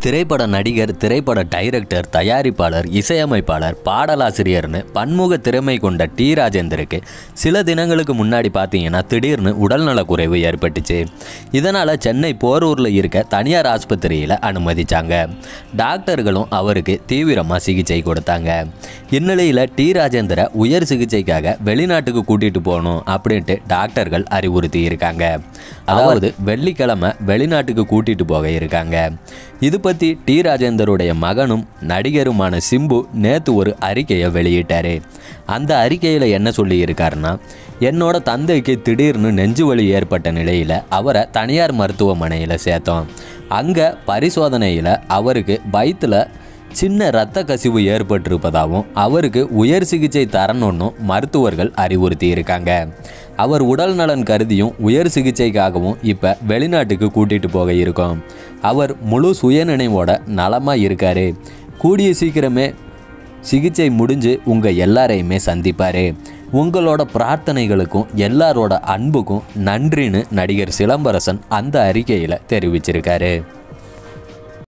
திரைப்பட நடிகர் திரைப்பட டைரக்டர் தயாரிப்பாளர் இசையமைப்பாளர் பாடலாசிரியர்னு பன்முக திறமை கொண்ட டி ராஜேந்தருக்கு சில தினங்களுக்கு முன்னாடி பார்த்தீங்கன்னா திடீர்னு உடல்நலக் குறைவு ஏற்பட்டுச்சு இதனால் சென்னை போரூரில் இருக்க தனியார் ஆஸ்பத்திரியில் அனுமதிச்சாங்க டாக்டர்களும் அவருக்கு தீவிரமாக சிகிச்சை கொடுத்தாங்க இந்நிலையில் டி ராஜேந்தரை உயர் சிகிச்சைக்காக வெளிநாட்டுக்கு கூட்டிகிட்டு போகணும் அப்படின்ட்டு டாக்டர்கள் அறிவுறுத்தி இருக்காங்க அதாவது வெள்ளிக்கிழமை வெளிநாட்டுக்கு கூட்டிட்டு போக இருக்காங்க இது பற்றி டி ராஜேந்தருடைய மகனும் நடிகருமான சிம்பு நேற்று ஒரு அறிக்கையை வெளியிட்டாரு அந்த அறிக்கையில் என்ன சொல்லி இருக்காருன்னா என்னோட தந்தைக்கு திடீர்னு நெஞ்சு வலி ஏற்பட்ட நிலையில் அவரை தனியார் மருத்துவமனையில் சேர்த்தோம் அங்கே பரிசோதனையில் அவருக்கு வயிற்றில் சின்ன இரத்த கசிவு ஏற்பட்டிருப்பதாகவும் அவருக்கு உயர் சிகிச்சை தரணும்னும் மருத்துவர்கள் அறிவுறுத்தி இருக்காங்க அவர் உடல் நலன் கருதியும் உயர் சிகிச்சைக்காகவும் இப்போ வெளிநாட்டுக்கு கூட்டிகிட்டு போக இருக்கோம் அவர் முழு சுயநினைவோட நலமாக இருக்காரு கூடிய சீக்கிரமே சிகிச்சை முடிஞ்சு உங்கள் எல்லாரையுமே சந்திப்பார் உங்களோட பிரார்த்தனைகளுக்கும் எல்லாரோட அன்புக்கும் நன்றின்னு நடிகர் சிலம்பரசன் அந்த அறிக்கையில் தெரிவிச்சிருக்காரு